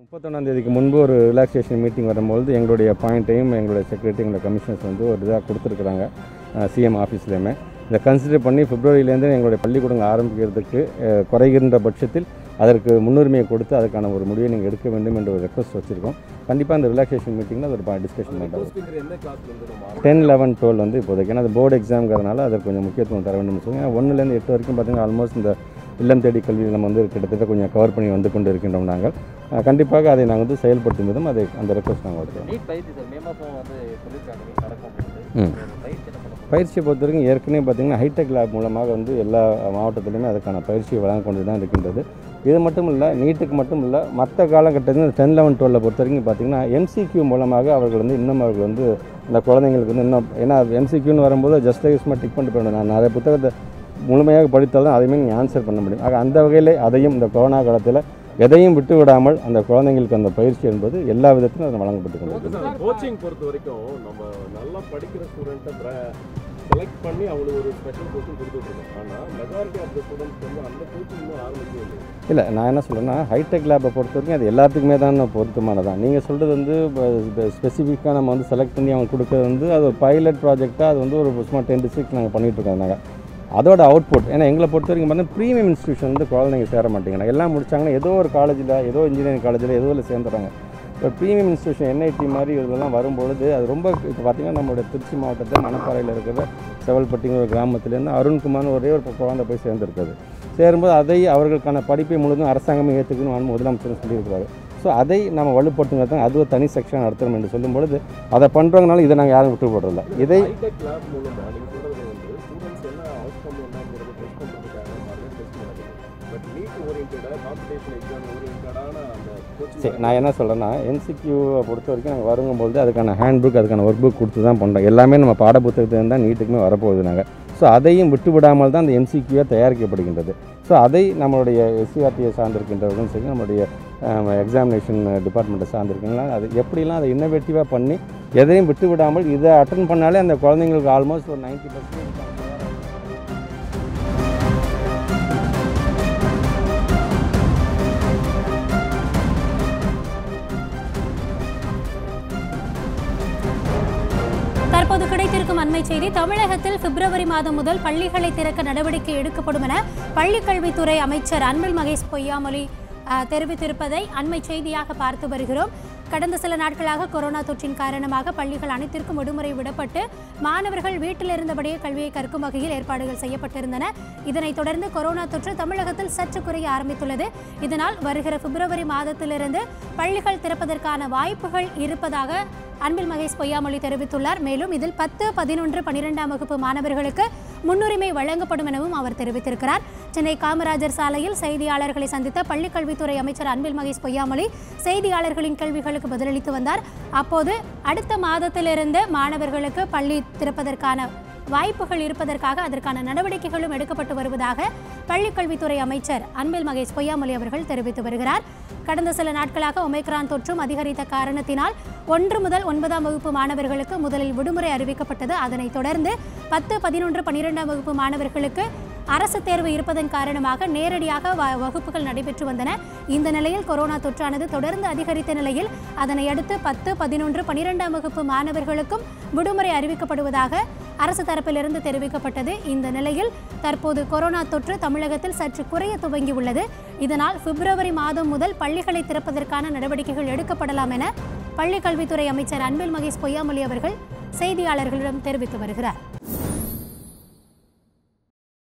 முப்பத்தொன்னாம் தேதிக்கு முன்பு ஒரு ரிலாக்ஸேஷன் மீட்டிங் வரும்பொழுது எங்களுடைய பாயிண்ட்டையும் எங்களுடைய செக்ரட்டரி எங்களுடைய கமிஷனர்ஸ் வந்து ஒரு இதாக கொடுத்துருக்குறாங்க சிஎம் ஆஃபீஸ்லேயுமே இதை கன்சிடர் பண்ணி பிப்ரவரியிலேருந்து எங்களுடைய பள்ளிக்கூடங்கள் ஆரம்பிக்கிறதுக்கு அஹ், குறைகின்ற பட்சத்தில் அதற்கு முன்னுரிமையை கொடுத்து அதுக்கான ஒரு முடிவை நீங்கள் எடுக்க வேண்டும் என்ற ஒரு ரெக்வஸ்ட் வச்சுருக்கோம் கண்டிப்பாக அந்த ரிலாக்ஸேஷன் மீட்டிங்கில் அது ஒரு டிஸ்கஷன் பண்ணுறோம் போஸ்டிங்கிற எந்த கிளாஸ்ல இருந்து நம்ம டென் லெவன் டுவெல் வந்து இப்போதைக்கு ஏன்னா அது போர்டு எக்ஸாம்ங்கிறதுனால அதற்கு கொஞ்சம் முக்கியத்துவம் தர வேண்டும் சொல்லுங்க ஏன்னா ஒன்றுலேருந்து எட்டு வரைக்கும் பார்த்தீங்கன்னா ஆல்மோஸ்ட் இந்த இல்லம் தேடி கல்வி நம்ம வந்து கிட்டத்தட்ட கொஞ்சம் கவர் பண்ணி வந்து கொண்டு இருக்கின்றோம் நாங்கள் அஹ் கண்டிப்பாக அதை நாங்கள் வந்து செயல்படுத்தும் விதம் அதை அந்த ரெக்வஸ்ட் நாங்கள் வைக்கிறோம் நீட் பயிற்சி சார் மே மாதம் வந்து சொல்லியிருக்காங்க நீட் நடக்கும் ம். அப்படின்ட்டு பயிற்சி என்ன பண்ண போகிறோம் பயிற்சியை பொறுத்த வரைக்கும் ஏற்கனவே பார்த்தீங்கன்னா ஹைடெக் லேப் மூலமாக வந்து எல்லா மாவட்டத்திலுமே அதுக்கான பயிற்சியை வழங்க கொண்டு தான் இருக்கின்றது இது மட்டும் இல்லை நீட்டுக்கு மட்டும் இல்லை மற்ற காலகட்டத்தில் டென் லெவன் டுவெலில் பொறுத்த வரைக்கும் பார்த்தீங்கன்னா எம்சிக்யூ மூலமாக அவர்கள் வந்து இன்னும் அவர்கள் வந்து அந்த குழந்தைங்களுக்கு வந்து இன்னும் ஏன்னா எம்சிக்யூன்னு வரும்போது ஜஸ்ட் யூஸ்மாக டிக் பண்ணிட்டு போயிடும் நான் நிறைய புத்தகத்தை முழுமையாக படித்தால் தான் அதையுமே நீங்கள் ஆன்சர் பண்ண முடியும் ஆக அந்த வகையில் அதையும் இந்த கொரோனா காலத்தில் எதையும் விட்டு விடாமல் அந்த குழந்தைங்களுக்கு அந்த பயிற்சி என்பது எல்லா விதத்திலும் அது வழங்கப்பட்டு கொண்டிருக்கிறது கோச்சிங் பொறுத்த வரைக்கும் நம்ம நல்லா படிக்கிற ஸ்டூடெண்ட்டை செலக்ட் பண்ணி அவங்களுக்கு ஒரு ஸ்பெஷல் கோச்சிங் கொடுத்துட்ருக்கோம் ஆனால் மெஜாரிட்டி ஆஃப் த ஸ்டூடெண்ட்ஸ் வந்து அந்த கோச்சிங் இன்னும் ஆரம்பிக்கவே இல்லை இல்லை நான் என்ன சொல்கிறேன்னா ஹைடெக் லேப்பை பொறுத்த வரைக்கும் அது எல்லாத்துக்குமே தான் பொருத்தமானதான் நீங்கள் சொல்கிறது வந்து ஸ்பெசிஃபிக்காக நம்ம வந்து செலக்ட் பண்ணி அவங்க கொடுக்குறது வந்து அது ஒரு பைலட் ப்ராஜெக்டாக அது வந்து ஒரு சும்மா டென் டிஸ்ட்ரிக்ட் நாங்கள் பண்ணிகிட்ருக்கோம் நாங்கள் அதோட அவுட்புட் ஏன்னா எங்களை பொறுத்த வரைக்கும் பார்த்தீங்கன்னா ப்ரீமியம் இன்ஸ்டியூஷன் வந்து குழந்தைங்க சேர மாட்டேங்கிறாங்க எல்லாம் முடிச்சாங்கன்னா ஏதோ ஒரு காலேஜில் ஏதோ இன்ஜினியரிங் காலேஜில் ஏதோ இல்லை சேர்ந்துறாங்க இப்போ ப்ரீமியம் இன்ஸ்டியூஷன் என்ஐடி மாதிரி இதெல்லாம் வரும்பொழுது அது ரொம்ப இப்போ பார்த்தீங்கன்னா நம்மளுடைய திருச்சி மாவட்டத்தில் மணப்பாறையில் இருக்கிற செவல்பட்டிங்கிற ஒரு கிராமத்துலேருந்து அருண்குமார்னு ஒரே ஒரு குழந்தை போய் சேர்ந்துருக்குது சேரும்போது அதை அவர்களுக்கான படிப்பை முழுதும் அரசாங்கமே ஏற்றுக்கணும் முதலமைச்சர் சொல்லியிருக்கிறாரு ஸோ அதை நம்ம வலுப்படுத்துங்கிறது அது ஒரு தனி செக்ஷன் நடத்தணும் என்று சொல்லும்பொழுது அதை பண்ணுறவங்கனால இதை நாங்கள் யாரும் விட்டு போடுறதில்ல இதை ஹைடெக் லேப் மூலமாக நீங்கள் சொல்கிறது வந்து ஸ்டூடெண்ட்ஸ் என்ன அவுட்கம் என்னங்கிறது டெஸ்ட் பண்ணுறதுக்காக மாதிரி டெஸ்ட் நடக்குது பட் நீட் ஓரியன்டாக காம்படிஷன் எக்ஸாம் ஓரியன்டான அந்த சரி கோச்சிங் நான் என்ன சொல்கிறேன்னா என்சிக்யூவை பொறுத்த வரைக்கும் நாங்கள் வருங்கும்போது அதுக்கான ஹேண்ட் புக் அதுக்கான ஒர்க் புக் கொடுத்து தான் பண்ணுறோம் எல்லாமே நம்ம பாட புத்தகத்துலேருந்து தான் நீட்டுக்குமே வரப்போகுது நாங்கள் ஸோ அதையும் விட்டு விடாமல் தான் அந்த எம்சிக்யூவாக தயாரிக்கப்படுகின்றது ஸோ அதை நம்மளுடைய எஸ்சிஆர்டியை சார்ந்திருக்கின்றவர்களும் சரி நம்மளுடைய எக்ஸாமினேஷன் டிபார்ட்மெண்ட்டை சார்ந்திருக்கீங்களா அது எப்படிலாம் அதை இன்னோவேட்டிவாக பண்ணி எதையும் விட்டு விடாமல் இதை அட்டன் பண்ணாலே அந்த குழந்தைங்களுக்கு ஆல்மோஸ்ட் ஒரு நைன்ட்டி பர்சன்டேஜ் தற்போது கிடைத்திருக்கும் அண்மை செய்தி தமிழகத்தில் பிப்ரவரி மாதம் முதல் பள்ளிகளை திறக்க நடவடிக்கை எடுக்கப்படும் என பள்ளிக்கல்வித்துறை அமைச்சர் அன்பில் மகேஷ் பொய்யாமொழி அஹ், தெரிவித்திருப்பதை அண்மை செய்தியாக பார்த்து வருகிறோம் கடந்த சில நாட்களாக கொரோனா தொற்றின் காரணமாக பள்ளிகள் அனைத்திற்கும் விடுமுறை விடப்பட்டு மாணவர்கள் வீட்டில் இருந்தபடியே கல்வியை கற்கும் வகையில் ஏற்பாடுகள் செய்யப்பட்டிருந்தன இதனைத் தொடர்ந்து கொரோனா தொற்று தமிழகத்தில் சற்று குறைய ஆரம்பித்துள்ளது இதனால் வருகிற பிப்ரவரி மாதத்திலிருந்து பள்ளிகள் திறப்பதற்கான வாய்ப்புகள் இருப்பதாக அன்பில் மகேஷ் பொய்யாமொழி தெரிவித்துள்ளார் மேலும் இதில் பத்து பதினொன்று பனிரெண்டாம் வகுப்பு மாணவர்களுக்கு முன்னுரிமை வழங்கப்படும் எனவும் அவர் தெரிவித்திருக்கிறார் சென்னை காமராஜர் சாலையில் செய்தியாளர்களை சந்தித்த பள்ளிக்கல்வித்துறை அமைச்சர் அன்பில் மகேஷ் பொய்யாமொழி செய்தியாளர்களின் கேள்விகளுக்கு பதிலளித்து வந்தார் அப்போது அடுத்த மாதத்திலிருந்து மாணவர்களுக்கு பள்ளி திறப்பதற்கான வாய்ப்புகள் இருப்பதற்காக அதற்கான நடவடிக்கைகளும் எடுக்கப்பட்டு வருவதாக பள்ளிக்கல்வித்துறை அமைச்சர் அன்பில் மகேஷ் பொய்யாமொழி அவர்கள் தெரிவித்து வருகிறார் கடந்த சில நாட்களாக ஒமைக்ரான் தொற்றும் அதிகரித்த காரணத்தினால் ஒன்று முதல் ஒன்பதாம் வகுப்பு மாணவர்களுக்கு முதலில் விடுமுறை அறிவிக்கப்பட்டது அதனைத் தொடர்ந்து பத்து பதினொன்று பன்னிரெண்டாம் வகுப்பு மாணவர்களுக்கு அரசு தேர்வு இருப்பதன் காரணமாக நேரடியாக வ- வகுப்புகள் நடைபெற்று வந்தன இந்த நிலையில் கொரோனா தொற்றானது தொடர்ந்து அதிகரித்த நிலையில் அதனை அடுத்து பத்து பதினொன்று பனிரெண்டாம் வகுப்பு மாணவர்களுக்கும் விடுமுறை அறிவிக்கப்படுவதாக அரசு தரப்பிலிருந்து தெரிவிக்கப்பட்டது இந்த நிலையில் தற்போது கொரோனா தொற்று தமிழகத்தில் சற்று குறைய துவங்கியுள்ளது இதனால் பிப்ரவரி மாதம் முதல் பள்ளிகளை திறப்பதற்கான நடவடிக்கைகள் எடுக்கப்படலாம் என பள்ளிக்கல்வித்துறை அமைச்சர் அன்பில் மகேஷ் பொய்யாமொழி அவர்கள் செய்தியாளர்களிடம் தெரிவித்து வருகிறார்